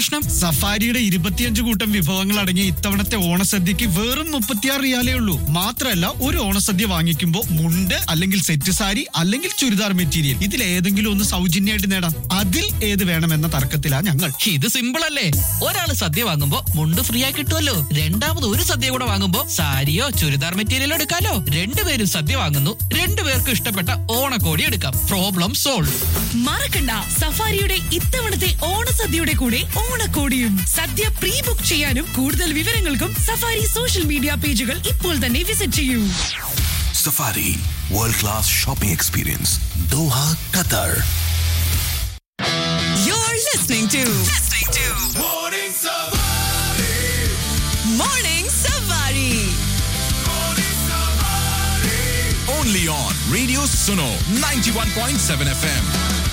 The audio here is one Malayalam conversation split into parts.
പ്രശ്നം സഫാരിയുടെ ഇരുപത്തിയഞ്ച് കൂട്ടം വിഭവങ്ങൾ അടങ്ങിയ ഇത്തവണത്തെ ഓണസദ്യക്ക് വെറും മുപ്പത്തിയാറ് റിയാലേ ഉള്ളൂ മാത്രമല്ല ഒരു ഓണസദ്യ വാങ്ങിക്കുമ്പോൾ മുണ്ട് അല്ലെങ്കിൽ സെറ്റ് സാരി അല്ലെങ്കിൽ ചുരിദാർ മെറ്റീരിയൽ ഇതിൽ ഏതെങ്കിലും ഒന്ന് സൗജന്യമായിട്ട് നേടാം അതിൽ ഏത് വേണമെന്ന തർക്കത്തിലാ ഞങ്ങൾ ഇത് സിമ്പിൾ അല്ലേ ഒരാള് സദ്യ വാങ്ങുമ്പോ മുണ്ട് ഫ്രീ ആയി കിട്ടുമല്ലോ രണ്ടാമത് ഒരു സദ്യ കൂടെ വാങ്ങുമ്പോ സാരിയോ ചുരിദാർ മെറ്റീരിയലോ എടുക്കാലോ രണ്ടുപേരും സദ്യ വാങ്ങുന്നു രണ്ടുപേർക്കും ഇഷ്ടപ്പെട്ട ഓണക്കോടി എടുക്കാം പ്രോബ്ലം സോൾവ് മറക്കണ്ട സഫാരിയുടെ ഇത്തവണത്തെ ഓണസദ്യയുടെ കൂടെ ഓണക്കോടിയും സദ്യ പ്രീ ബുക്ക് ചെയ്യാനും കൂടുതൽ വിവരങ്ങൾക്കും സഫാരി സോഷ്യൽ മീഡിയ പേജുകൾ ഇപ്പോൾ തന്നെ വിസിറ്റ് ചെയ്യൂ Safari World Class Shopping Experience Doha, Qatar. You're listening to listening to Morning Savari. Only on Radio Suno 91.7 FM.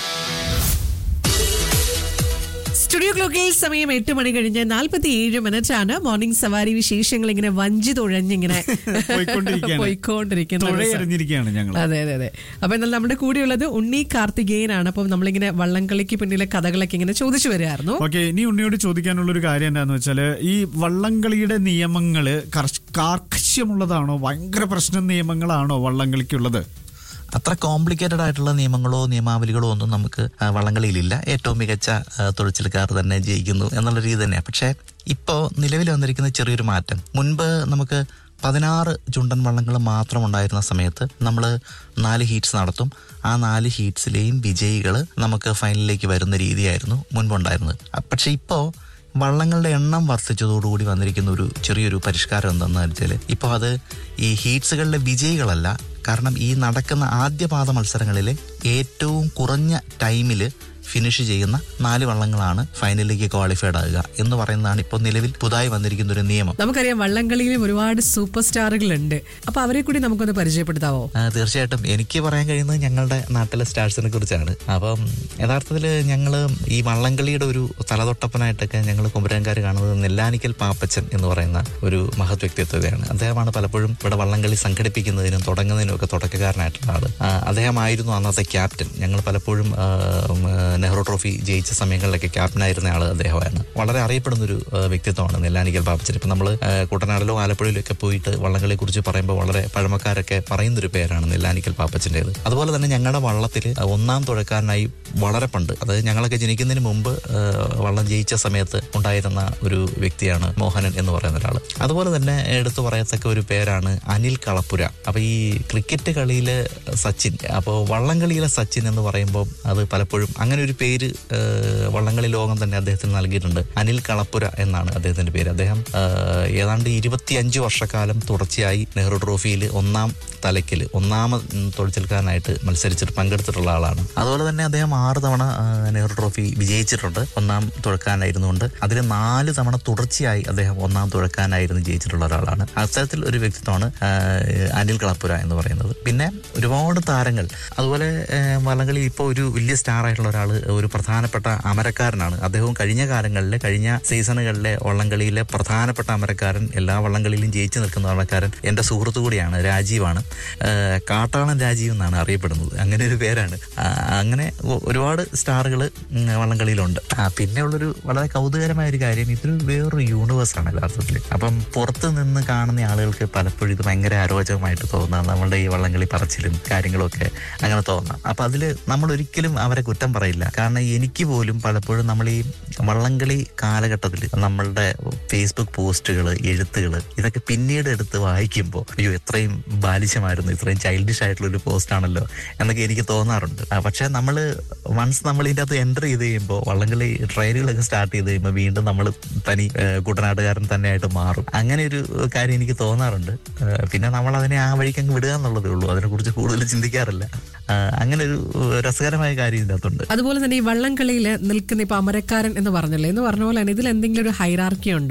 Studio ക്ലോക്കിൽ സമയം എട്ട് മണി കഴിഞ്ഞ് നാൽപ്പത്തി ഏഴ് മിനിറ്റ് ആണ് മോർണിംഗ് സവാരി വിശേഷങ്ങൾ ഇങ്ങനെ വഞ്ചി തുഴഞ്ഞിങ്ങനെ പോയിക്കൊണ്ടിരിക്കുകയാണ്. പോയിക്കൊണ്ടിരിക്കുന്ന ഒരു ദിവസം. തുഴയെറിഞ്ഞിരിക്കുകയാണ് ഞങ്ങൾ അതെ അതെ അതെ അപ്പൊ എന്നാൽ നമ്മുടെ കൂടെയുള്ളത് ഉണ്ണി കാർത്തികേയനാണ് അപ്പം നമ്മളിങ്ങനെ വള്ളംകളിക്ക് പിന്നിലെ കഥകളൊക്കെ ഇങ്ങനെ ചോദിച്ചു വരികയായിരുന്നു ഓക്കെ ഇനി ഉണ്ണിയോട് ചോദിക്കാനുള്ള ഒരു കാര്യം എന്താന്ന് വെച്ചാല് ഈ വള്ളംകളിയുടെ നിയമങ്ങള് കർശ- കാർക്കശ്യമുള്ളതാണോ ഭയങ്കര പ്രശ്ന നിയമങ്ങളാണോ വള്ളംകളിക്കുള്ളത് അത്ര കോംപ്ലിക്കേറ്റഡ് ആയിട്ടുള്ള നിയമങ്ങളോ നിയമാവലികളോ ഒന്നും നമുക്ക് ആ, വള്ളംകളിയിലില്ല ഏറ്റവും മികച്ച ആ, തുഴച്ചിൽക്കാർ തന്നെ ജയിക്കുന്നു എന്നുള്ള രീതി തന്നെയാണ് പക്ഷേ ഇപ്പോൾ നിലവിൽ വന്നിരിക്കുന്ന ചെറിയൊരു മാറ്റം മുൻപ് നമുക്ക് പതിനാറ് ചുണ്ടൻ വള്ളങ്ങൾ മാത്രം ഉണ്ടായിരുന്ന സമയത്ത് നമ്മൾ നാല് ഹീറ്റ്സ് നടത്തും ആ നാല് ഹീറ്റ്സിലെയും വിജയികൾ നമുക്ക് ഫൈനലിലേക്ക് വരുന്ന രീതിയായിരുന്നു മുൻപുണ്ടായിരുന്നത് അ- പക്ഷേ ഇപ്പോൾ വള്ളങ്ങളുടെ എണ്ണം വർദ്ധിച്ചതോടുകൂടി വന്നിരിക്കുന്ന ഒരു ചെറിയൊരു പരിഷ്കാരം എന്തെന്ന് വെച്ചാൽ ഇപ്പോൾ അത് ഈ ഹീറ്റ്സുകളിലെ വിജയികളല്ല കാരണം ഈ നടക്കുന്ന ആദ്യപാദ മത്സരങ്ങളിൽ ഏറ്റവും കുറഞ്ഞ ടൈമിൽ ഫിനിഷ് ചെയ്യുന്ന നാല് വള്ളങ്ങളാണ് ഫൈനലിലേക്ക് ക്വാളിഫൈഡ് ആകുക എന്ന് പറയുന്നതാണ് ഇപ്പോൾ നിലവിൽ പുതുതായി വന്നിരിക്കുന്ന ഒരു നിയമം നമുക്കറിയാം വള്ളംകളിയിലും ഒരുപാട് സൂപ്പർ സ്റ്റാറുകളുണ്ട് അപ്പൊ അവരെ കൂടി നമുക്കൊന്ന് പരിചയപ്പെടുത്താവോ ആ, തീർച്ചയായിട്ടും എനിക്ക് പറയാൻ കഴിയുന്നത് ഞങ്ങളുടെ നാട്ടിലെ സ്റ്റാർസിനെ കുറിച്ചാണ് അപ്പം യഥാർത്ഥത്തിൽ ഞങ്ങൾ ഈ വള്ളംകളിയുടെ ഒരു തലതൊട്ടപ്പനായിട്ടൊക്കെ ഞങ്ങൾ കുമരൻകാർ കാണുന്നത് നെല്ലാനിക്കൽ പാപ്പച്ചൻ എന്ന് പറയുന്ന ഒരു മഹത് വ്യക്തിത്വതയാണ് അദ്ദേഹമാണ് പലപ്പോഴും ഇവിടെ വള്ളംകളി സംഘടിപ്പിക്കുന്നതിനും തുടങ്ങുന്നതിനും ഒക്കെ തുടക്കക്കാരനായിട്ടുള്ള ആള് ആ, അദ്ദേഹമായിരുന്നു അന്നത്തെ ക്യാപ്റ്റൻ ഞങ്ങൾ പലപ്പോഴും ആ, ഉം, ആ, നെഹ്റു ട്രോഫി ജയിച്ച സമയങ്ങളിലൊക്കെ ക്യാപ്റ്റനായിരുന്ന ആൾ അദ്ദേഹമാണ് വളരെ അറിയപ്പെടുന്ന ഒരു ആ, വ്യക്തിത്വമാണ് നെല്ലാനിക്കൽ പാപ്പച്ചൻ ഇപ്പം നമ്മൾ കുട്ടനാടിലോ ആലപ്പുഴയിലോ ഒക്കെ പോയിട്ട് വള്ളങ്ങളെ കുറിച്ച് പറയുമ്പോൾ വളരെ പഴമക്കാരൊക്കെ പറയുന്നൊരു പേരാണ് നെല്ലാനിക്കൽ പാപ്പച്ചൻ്റെത് അതുപോലെ തന്നെ ഞങ്ങളുടെ വള്ളത്തിൽ ഒന്നാം തുഴക്കാരനായി വളരെ പണ്ട് അതായത് ഞങ്ങളൊക്കെ ജനിക്കുന്നതിന് മുമ്പ് ആ, വള്ളം ജയിച്ച സമയത്ത് ഉണ്ടായിരുന്ന ഒരു വ്യക്തിയാണ് മോഹനൻ എന്ന് പറയുന്ന ഒരാൾ അതുപോലെ തന്നെ എടുത്തു പറയത്തക്ക ഒരു പേരാണ് അനിൽ കളപ്പുര അപ്പൊ ഈ ക്രിക്കറ്റ് കളിയിലെ സച്ചിൻ അപ്പോൾ വള്ളംകളിയിലെ സച്ചിൻ എന്ന് പറയുമ്പോൾ അത് പലപ്പോഴും അങ്ങനെ ഒരു പേര് ആ, വള്ളംകളി ലോകം തന്നെ അദ്ദേഹത്തിന് നൽകിയിട്ടുണ്ട് അനിൽ കളപ്പുര എന്നാണ് അദ്ദേഹത്തിന്റെ പേര് അദ്ദേഹം ആ, ഏതാണ്ട് ഇരുപത്തിയഞ്ച് വർഷക്കാലം തുടർച്ചയായി നെഹ്റു ട്രോഫിയിൽ ഒന്നാം തലയ്ക്കൽ ഒന്നാമത് തുഴച്ചിൽക്കാരനായിട്ട് മത്സരിച്ചിട്ട് പങ്കെടുത്തിട്ടുള്ള ആളാണ് അതുപോലെ തന്നെ അദ്ദേഹം ആറ് തവണ ആ, നെഹ്റു ട്രോഫി വിജയിച്ചിട്ടുണ്ട് ഒന്നാം തുഴക്കാനായിരുന്നുകൊണ്ട് അതിൽ നാല് തവണ തുടർച്ചയായി അദ്ദേഹം ഒന്നാം തുഴക്കാനായിരുന്നു ജയിച്ചിട്ടുള്ള ഒരാളാണ് അത്തരത്തിൽ ഒരു വ്യക്തിത്വമാണ് ആ, അനിൽ കളപ്പുര എന്ന് പറയുന്നത് പിന്നെ ഒരുപാട് താരങ്ങൾ അതുപോലെ ആ, വള്ളംകളി ഇപ്പോൾ ഒരു വലിയ സ്റ്റാർ ആയിട്ടുള്ള ഒരാൾ ഒരു പ്രധാനപ്പെട്ട അമരക്കാരനാണ് അദ്ദേഹവും കഴിഞ്ഞ കാലങ്ങളിൽ കഴിഞ്ഞ സീസണുകളിലെ വള്ളംകളിയിലെ പ്രധാനപ്പെട്ട അമരക്കാരൻ എല്ലാ വള്ളംകളിയിലും ജയിച്ചു നിൽക്കുന്ന വള്ളക്കാരൻ എൻ്റെ സുഹൃത്തു കൂടിയാണ് രാജീവാണ് ആ, കാട്ടാളൻ രാജീവ് എന്നാണ് അറിയപ്പെടുന്നത് അങ്ങനെ ഒരു പേരാണ് ആ, അങ്ങനെ ഒ- ഒരുപാട് സ്റ്റാറുകൾ വള്ളംകളിയിലുണ്ട് ആ, പിന്നെ ഉള്ളൊരു വളരെ കൗതുകരമായ ഒരു കാര്യം ഇതൊരു വേറൊരു യൂണിവേഴ്സാണ് യഥാർത്ഥത്തിൽ അപ്പം പുറത്ത് നിന്ന് കാണുന്ന ആളുകൾക്ക് പലപ്പോഴും ഇത് ഭയങ്കര അരോചകമായിട്ട് തോന്നാം നമ്മളുടെ ഈ വള്ളംകളി പറച്ചിലും കാര്യങ്ങളും ഒക്കെ അങ്ങനെ തോന്നാം അപ്പം അതിൽ നമ്മൾ ഒരിക്കലും അവരെ കുറ്റം പറയില്ല കാരണം എനിക്ക് പോലും പലപ്പോഴും നമ്മൾ ഈ വള്ളംകളി കാലഘട്ടത്തിൽ നമ്മളുടെ ഫേസ്ബുക്ക് പോസ്റ്റുകൾ എഴുത്തുകൾ ഇതൊക്കെ പിന്നീട് എടുത്ത് വായിക്കുമ്പോൾ അയ്യോ എത്രയും ബാലിശമായിരുന്നു ഇത്രയും ചൈൽഡിഷ് ആയിട്ടുള്ള ഒരു പോസ്റ്റ് ആണല്ലോ എന്നൊക്കെ എനിക്ക് തോന്നാറുണ്ട് ആ, പക്ഷേ നമ്മൾ വൺസ് നമ്മൾ ഇതിൻ്റെ അകത്ത് എൻ്റർ ചെയ്ത് കഴിയുമ്പോൾ വള്ളംകളി ട്രെയിനുകളൊക്കെ സ്റ്റാർട്ട് ചെയ്ത് കഴിയുമ്പോൾ വീണ്ടും നമ്മൾ തനി ആ, കുട്ടനാട്ടുകാരൻ തന്നെയായിട്ട് മാറും അങ്ങനെ ഒരു കാര്യം എനിക്ക് തോന്നാറുണ്ട് ആ, പിന്നെ നമ്മൾ അതിനെ ആ വഴിക്ക് അങ്ങ് വിടുക എന്നുള്ളതേ ഉള്ളൂ അതിനെക്കുറിച്ച് കൂടുതൽ ചിന്തിക്കാറില്ല ആ, അങ്ങനെ ഒരു രസകരമായ കാര്യം ഇതിൻ്റെ അകത്തുണ്ട് അതുപോലെ തന്നെ ഈ വള്ളംകളിയിൽ നിൽക്കുന്ന ഇപ്പൊ അമരക്കാരൻ എന്ന് പറഞ്ഞല്ലേ എന്ന് പറഞ്ഞ പോലെ തന്നെ ഇതിൽ എന്തെങ്കിലും ഒരു ഹൈറാർക്കി ഉണ്ടോ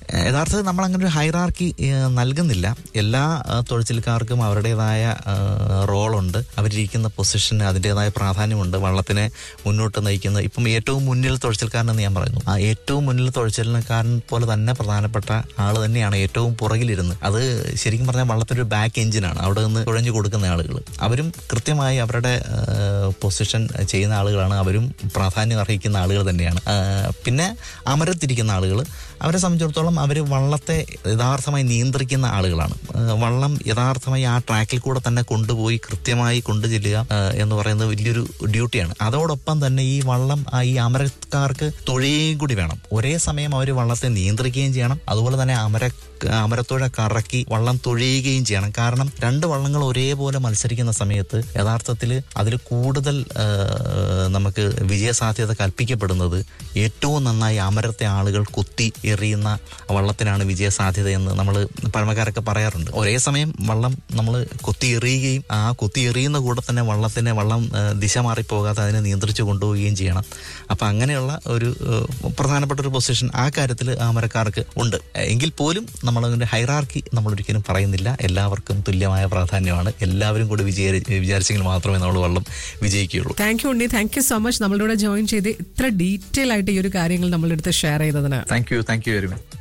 ഏഹ് യഥാർത്ഥത്തിൽ നമ്മൾ അങ്ങനെ ഒരു ഹൈറാർക്കി നൽകുന്നില്ല എല്ലാ ഏഹ് തൊഴിച്ചിൽക്കാർക്കും അവരുടേതായ റോളുണ്ട് അവരിരിക്കുന്ന പൊസിഷന് അതിൻ്റെതായ പ്രാധാന്യമുണ്ട് വള്ളത്തിനെ മുന്നോട്ട് നയിക്കുന്ന ഇപ്പം ഏറ്റവും മുന്നിൽ തുഴച്ചിൽക്കാരനെന്ന് ഞാൻ പറയുന്നു ആ ഏറ്റവും മുന്നിൽ തുഴച്ചിൽക്കാരൻ പോലെ തന്നെ പ്രധാനപ്പെട്ട ആൾ തന്നെയാണ് ഏറ്റവും പുറകിലിരുന്ന് അത് ശരിക്കും പറഞ്ഞാൽ വള്ളത്തിൻ്റെ ഒരു ബാക്ക് എഞ്ചിനാണ് അവിടെ നിന്ന് തുഴഞ്ഞു കൊടുക്കുന്ന ആളുകൾ അവരും കൃത്യമായി അവരുടെ പൊസിഷൻ ചെയ്യുന്ന ആളുകളാണ് അവരും പ്രാധാന്യം അർഹിക്കുന്ന ആളുകൾ തന്നെയാണ് ആ, പിന്നെ അമരത്തിരിക്കുന്ന ആളുകൾ അവരെ സംബന്ധിച്ചിടത്തോളം അവർ വള്ളത്തെ യഥാർത്ഥമായി നിയന്ത്രിക്കുന്ന ആളുകളാണ് ആ, വള്ളം യഥാർത്ഥമായി ആ ട്രാക്കിൽ കൂടെ തന്നെ കൊണ്ടുപോയി കൃത്യമായി കൊണ്ടുചെല്ലുക ആ, എന്ന് പറയുന്നത് വലിയൊരു ഡ്യൂട്ടിയാണ് അതോടൊപ്പം തന്നെ ഈ വള്ളം ആ ഈ അമരക്കാർക്ക് തുഴയുകയും കൂടി വേണം ഒരേ സമയം അവർ വള്ളത്തെ നിയന്ത്രിക്കുകയും ചെയ്യണം അതുപോലെ തന്നെ അമര അമരത്തുഴ കറക്കി വള്ളം തുഴയുകയും ചെയ്യണം കാരണം രണ്ട് വള്ളങ്ങൾ ഒരേപോലെ മത്സരിക്കുന്ന സമയത്ത് യഥാർത്ഥത്തിൽ അതിൽ കൂടുതൽ ആ, നമുക്ക് വിജയസാധ്യത കൽപ്പിക്കപ്പെടുന്നത് ഏറ്റവും നന്നായി അമരത്തെ ആളുകൾ കുത്തി എറിയുന്ന വള്ളത്തിനാണ് വിജയസാധ്യത എന്ന് നമ്മൾ പഴമക്കാരൊക്കെ പറയാറുണ്ട് ഒരേ സമയം വള്ളം നമ്മൾ കുത്തി എറിയുകയും ആ കുത്തി എറിയുന്ന കൂടെ തന്നെ വള്ളത്തിനെ വള്ളം ആ, ദിശ മാറിപ്പോകാതെ അതിനെ നിയന്ത്രിച്ചു കൊണ്ടുപോവുകയും ചെയ്യണം അപ്പം അങ്ങനെയുള്ള ഒരു ഏഹ്, പ്രധാനപ്പെട്ട ഒരു പൊസിഷൻ ആ കാര്യത്തിൽ അമരക്കാർക്ക് ഉണ്ട് എങ്കിൽ പോലും നമ്മൾ അതിൻ്റെ ഹൈറാർക്കി നമ്മൾ ഒരിക്കലും പറയുന്നില്ല എല്ലാവർക്കും തുല്യമായ പ്രാധാന്യമാണ് എല്ലാവരും കൂടി വിജയ വിചാരിച്ചെങ്കിൽ മാത്രമേ നമ്മൾ വള്ളം വിജയിക്കുകയുള്ളൂ thank you Unni thank you so much നമ്മളുടെ കൂടെ ജോയിൻ ചെയ്ത് ഇത്ര ഡീറ്റെയിൽ ആയിട്ട് ഈ ഒരു കാര്യങ്ങൾ നമ്മളുടെ അടുത്ത് ഷെയർ ചെയ്തതിന് thank you thank you very much